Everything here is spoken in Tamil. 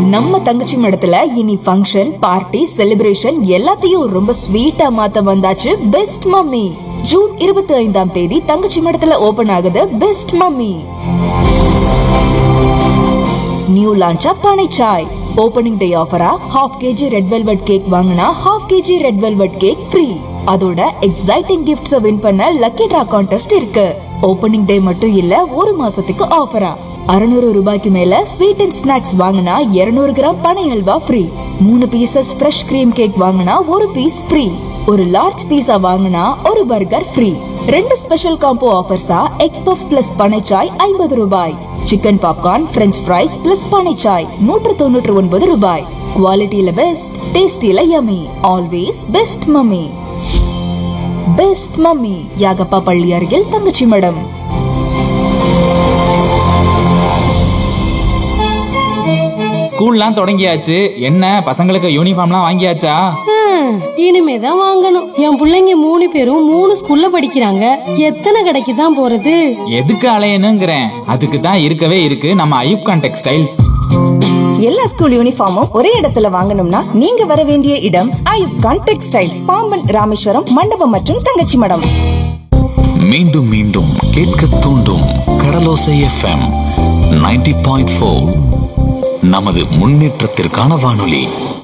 நம்ம தங்கச்சி மடத்துல இனி ஃபங்க்ஷன் பார்ட்டி செலிப்ரேஷன் எல்லாத்தையும் ரொம்ப ஸ்வீட்டா மாத்த வந்தாச்சு பெஸ்ட் மம்மி ஜூன் இருபத்தி ஐந்தாம் தேதி தங்கச்சி மடத்துல ஓபன் ஆகுது பெஸ்ட் மம்மி நியூ லான்ச்சா பானை சாய் ஓபனிங் டே ஆஃபரா half K G red velvet cake வாங்கினா half K G red velvet cake free அதோட எக்ஸைட்டிங் கிஃப்ட்ஸ் வின் பண்ண லக்கி டிரா கான்டெஸ்ட் இருக்கு ஓபனிங் டே மட்டும் இல்ல ஒரு மாசத்துக்கு ஆஃபரா அறுநூறு ரூபாய்க்கு மேல ஸ்வீட் அண்ட் ஸ்நாக்ஸ் வாங்கினா 200 கிராம் பனை அல்வா ஃப்ரீ மூணு பீசஸ் ஃப்ரெஷ் கிரீம் கேக் வாங்கினா ஒரு பீஸ் ஃப்ரீ ஒரு லார்ஜ் பீஸா வாங்கினா ஒரு பர்கர் ஃப்ரீ ரெண்டு ஸ்பெஷல் காம்போ ஆஃபர்ஸா எக் பஃப் பிளஸ் பனைச்சாய் ஐம்பது ரூபாய் chicken popcorn French fries plus பனைச்சாய் நூற்று தொண்ணூற்று ஒன்பது ரூபாய் குவாலிட்டியில பெஸ்ட் டேஸ்டில yummy always best mummy best mummy Yagappa பள்ளி அருகில் தங்கச்சி மடம் ஸ்கூல்லாம் தொடங்கியாச்சு என்ன பசங்களுக்கு யூனிஃபார்ம்லாம் வாங்கியாச்சா ஹம், இனிமேதான் வாங்கணும் என் புள்ளைங்க மூணு பேரும் மூணு ஸ்கூல்ல படிக்கிறாங்க எத்தனை கடைக்கு தான் போறது எதுக்கு அலையணுங்கிறேன் அதுக்கு தான் இருக்கவே இருக்கு நம்ம ஐயூப்கான் டெக்ஸ்டைல்ஸ் எல்லா ஸ்கூல் யூனிஃபார்மும் ஒரே இடத்துல வாங்கணும்னா நீங்க வர வேண்டிய இடம் ஐயுப்கான் டெக்ஸ்டைல்ஸ் பாம்பன் ராமேஸ்வரம் மண்டபம் மற்றும் தங்கச்சி மடம் மீண்டும் மீண்டும் கேட்க தூண்டும் கடலோசை எஃப்எம் 90.4 பாயிண்ட் நமது முன்னேற்றத்திற்கான வானொலி